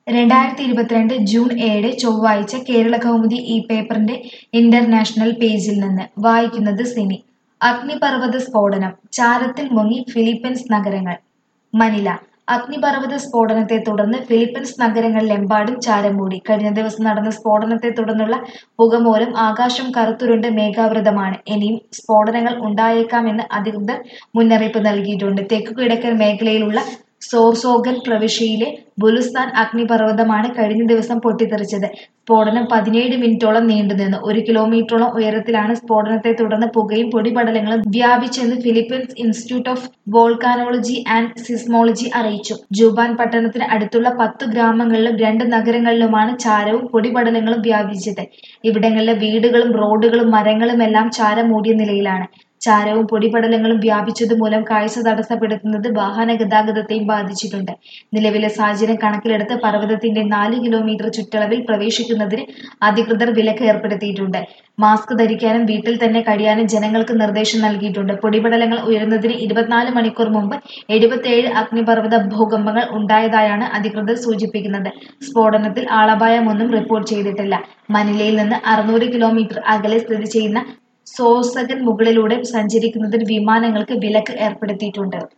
രണ്ടായിരത്തി ഇരുപത്തിരണ്ട് ജൂൺ ഏഴ് ചൊവ്വാഴ്ച കേരള കൗമുദി ഈ പേപ്പറിന്റെ ഇന്റർനാഷണൽ പേജിൽ നിന്ന് വായിക്കുന്നത് സിനി അഗ്നിപർവ്വത സ്ഫോടനം ചാരത്തിൽ മുങ്ങി ഫിലിപ്പീൻസ് നഗരങ്ങൾ മനില അഗ്നിപർവ്വത സ്ഫോടനത്തെ തുടർന്ന് ഫിലിപ്പീൻസ് നഗരങ്ങളിലെമ്പാടും ചാരം മൂടി കഴിഞ്ഞ ദിവസം നടന്ന സ്ഫോടനത്തെ തുടർന്നുള്ള പുകമൂലം ആകാശം കറുത്തുരുണ്ട് മേഘാവൃതമാണ് ഇനിയും സ്ഫോടനങ്ങൾ ഉണ്ടായേക്കാമെന്ന് അധികൃതർ മുന്നറിയിപ്പ് നൽകിയിട്ടുണ്ട് തെക്കുകിഴക്കൻ മേഖലയിലുള്ള സോർസോഗൻ പ്രവിശ്യയിലെ ബുലുസ്ഥാൻ അഗ്നിപർവ്വതമാണ് കഴിഞ്ഞ ദിവസം പൊട്ടിത്തെറിച്ചത് സ്ഫോടനം പതിനേഴ് മിനിറ്റോളം നീണ്ടുനിന്നു ഒരു കിലോമീറ്ററോളം ഉയരത്തിലാണ് സ്ഫോടനത്തെ തുടർന്ന് പുകയും പൊടിപടലങ്ങളും വ്യാപിച്ചെന്ന് Philippines institute of volcanology and seismology അറിയിച്ചു ജുബാൻ പട്ടണത്തിന് അടുത്തുള്ള പത്തു ഗ്രാമങ്ങളിലും രണ്ട് നഗരങ്ങളിലുമാണ് ചാരവും പൊടിപടലങ്ങളും വ്യാപിച്ചത് ഇവിടങ്ങളിലെ വീടുകളും റോഡുകളും മരങ്ങളും എല്ലാം ചാരം മൂടിയ നിലയിലാണ് ചാരവും പൊടിപടലങ്ങളും വ്യാപിച്ചതുമൂലം കാഴ്ച തടസ്സപ്പെടുത്തുന്നത് വാഹന ഗതാഗതത്തെയും ബാധിച്ചിട്ടുണ്ട് നിലവിലെ സാഹചര്യം കണക്കിലെടുത്ത് പർവ്വതത്തിന്റെ നാല് കിലോമീറ്റർ ചുറ്റളവിൽ പ്രവേശിക്കുന്നതിന് അധികൃതർ വിലക്ക് ഏർപ്പെടുത്തിയിട്ടുണ്ട് മാസ്ക് ധരിക്കാനും വീട്ടിൽ തന്നെ കഴിയാനും ജനങ്ങൾക്ക് നിർദ്ദേശം നൽകിയിട്ടുണ്ട് പൊടിപടലങ്ങൾ ഉയരുന്നതിന് ഇരുപത്തിനാല് മണിക്കൂർ മുമ്പ് എഴുപത്തിയേഴ് അഗ്നിപർവ്വത ഭൂകമ്പങ്ങൾ ഉണ്ടായതായാണ് അധികൃതർ സൂചിപ്പിക്കുന്നത് സ്ഫോടനത്തിൽ ആളപായമൊന്നും റിപ്പോർട്ട് ചെയ്തിട്ടില്ല മനിലയിൽ നിന്ന് അറുന്നൂറ് കിലോമീറ്റർ അകലെ സ്ഥിതി ചെയ്യുന്ന സോസഗൻ മുകളിലൂടെ സഞ്ചരിക്കുന്നതിന് വിമാനങ്ങൾക്ക് വിലക്ക് ഏർപ്പെടുത്തിയിട്ടുണ്ട്